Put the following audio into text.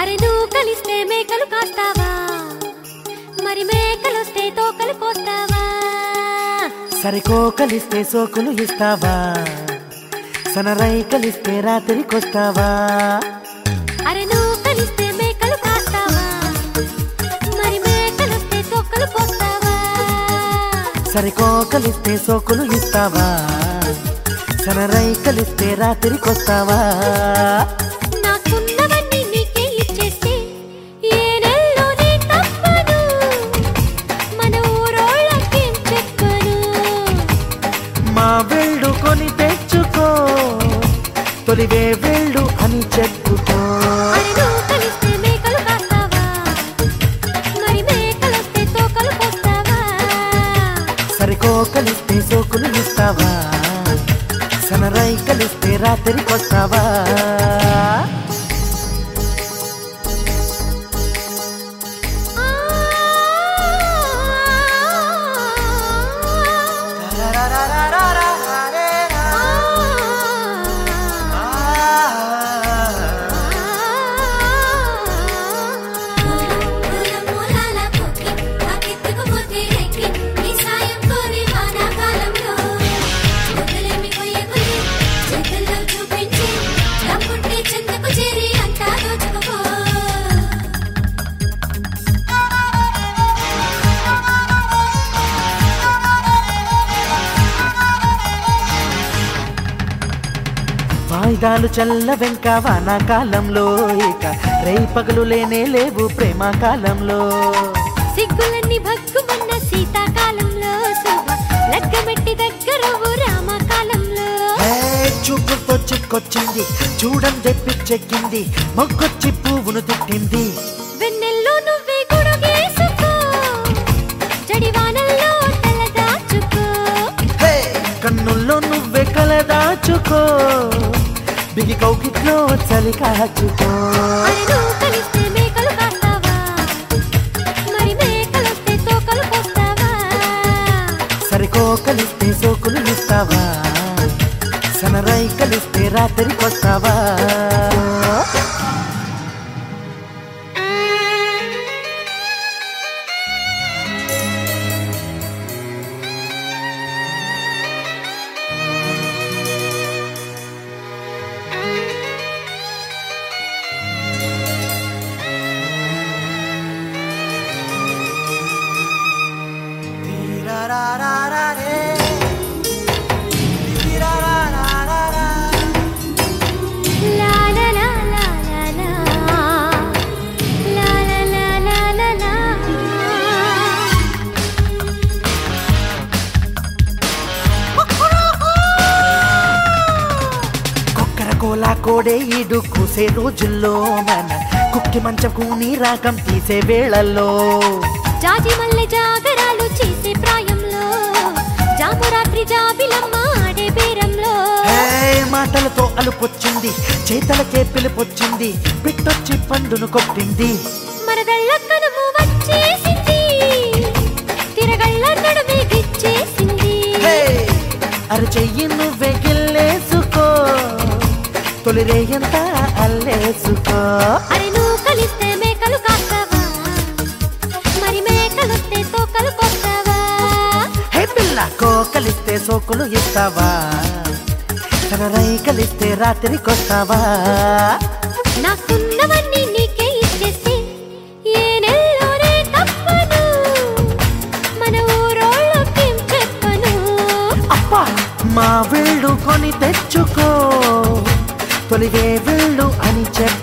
అరే నువ్వు కలిస్తే మేకలు కాస్తావా మరి మేకలొస్తే తోకలు కోస్తావా సరికో కలిస్తే సోకులు ఇస్తావా సనరై కలిస్తే రాత్రికొస్తావా అరే నువ్వు కలిస్తే మేకలు కాస్తావా మరి మేకలొస్తే తోకలు కోస్తావా సరికో కలిస్తే సోకులు ఇస్తావా సనరై కలిస్తే రాత్రికొస్తావా నాకున్నవన్నీ నీకే ఇచ్చేస్తే ఏ నెలలోనే తప్పను మన ఊరోళ్ళకేం చెప్పను మా వెళ్ళు కొని తెచ్చుకో తొలివే వెళ్ళు అని చెప్పుకో అరే నువ్వు కలిస్తే మేకలు కాస్తావా మరి మేకలొస్తే తోకలు కోస్తావా సరికో కలిస్తే సోకులు ఇస్తావా సనరై కలిస్తే రాత్రికొస్తావా మూలాల కొక్కి తాకెత్తుకుపోతే రెక్కి నీ సాయం కోరి వానాకాలంలో వదిలేమి కొయ్యకులి చేతుల్లో చూపించి దమ్ముంటే చెంతకు చేరి అంతా దోచుకుపో వాయిదాలు చల్ల వెంక వానాకాలంలో ఇక రేయి పగలు లేనే లేవు ప్రేమ కాలంలో సిగ్గులన్నీ భగ్గుమన్న శీతాకాలంలో శోభ లగ్గమెట్టి దగ్గరవు రామకాలంలో హే, చూపుతో చిక్కొచ్చింది చూడందే పిచ్చెక్కింది మొగ్గొచ్చి పువ్వును తిట్టింది వెన్నెల్లో నువ్వే గొడుగేసుకో జడివానల్లో తలదాచుకో హే, కన్నుల్లో నువ్వే కలదాచుకో బిగి కౌకిట్లో చలి కాచుకో అరే నువ్వు కలిస్తే మేకలు కాస్తావా మరి మేకలొస్తే తోకలు కోస్తావా సరికో కలిస్తే సోకులు ఇస్తావా సనరై కలిస్తే రాత్రికొస్తావా లా లా లా లా లా లా. లా లా లా లా లా లా. కొక్కర కోలా కోడే ఈడు కూసే రోజుల్లో మన కుక్కి మంచం కూని రాగం తీసే వేళల్లో జాజి మల్లె జాగరాలు చేసే ప్రాయంలో జామురాత్రి జాబిలమ్మ ఆడే బేరంలో హే, మాటలతో అలుపొచ్చింది చేతలకే పిలుపొచ్చింది పిట్టొచ్చి పండును కొట్టింది మరదళ్ళ కనుము వచ్చేసింది తిరగళ్ళ నడుమే గిచ్చేసింది హే, అరచెయ్యి నువ్వే గిల్లేసుకో తొలి రేయంతా అల్లేసుకో అరే నువ్వు కలిస్తే మేకలు కాస్తావా మరి మేకలొస్తే తోకలు కొస్తావా హే పిల్ల కోకలిస్తే సోకులు ఇస్తావా తన రై కలిస్తే రాత్రికొస్తావా నాకున్నవన్నీ నీకే ఇచ్చేస్తే ఏ నెలలోనే తప్పను మన ఊరోళ్ళకేం చెప్పను అప్పా మా వెళ్ళు కొని తెచ్చుకో తొలిగే వెళ్ళు అని చెప్పు